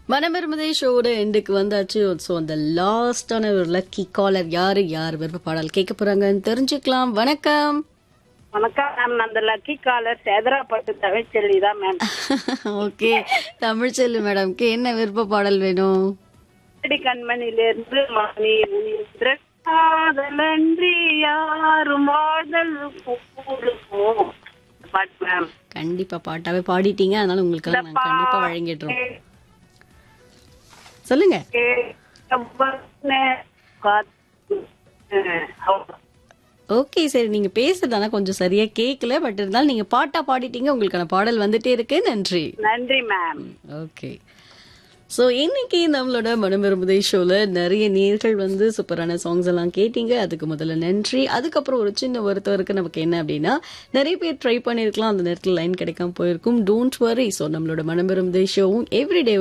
மனமிருமதே ஷோட எண்டுக்கு வந்தாச்சு ஸோ அந்த லாஸ்டான ஒரு லக்கி காலர் யாரு யார் விருப்ப பாடல் கேட்க போறாங்கன்னு தெரிஞ்சுக்கலாம் வணக்கம் வணக்கம் மேம் அந்த லக்கி காலர் சேதராப்பட்டு தமிழ்ச்செல்வி தான் மேம் ஓகே தமிழ்ச்செல்வி மேடம்க்கு என்ன விருப்ப பாடல் வேணும் அடி கண்மணியிலிருந்து மணி உயிர் காதலன்றி யாரும் வாழ்தல் கூடுவோம் பாட்டு மேம் கண்டிப்பா பாட்டாவே பாடிட்டீங்க அதனால உங்களுக்கு நான் கண்டிப்பா வழங்கிடுறோம் சொல்லுங்க ஓகே சரி நீங்க பேசுறதானா கொஞ்சம் சரியா கேட்கல பட் இருந்தாலும் நீங்க பாட்டா பாடிட்டீங்க உங்களுக்கான பாடல் வந்துட்டே இருக்கு நன்றி நன்றி மேம் ஓகே ஸோ இன்னைக்கு நம்மளோட மனமிரும்புதை ஷோல நிறைய நேர்கள் வந்து சூப்பரான சாங்ஸ் எல்லாம் கேட்டீங்க அதுக்கு முதல்ல நன்றி அதுக்கப்புறம் ஒரு சின்ன வருத்தம் இருக்கு நமக்கு என்ன அப்படின்னா நிறைய பேர் ட்ரை பண்ணியிருக்கலாம் அந்த நேரத்தில் லைன் கிடைக்காம போயிருக்கும் டோன்ட் வரி ஸோ நம்மளோட மனமிரும்புதை ஷோவும் எவ்ரிடே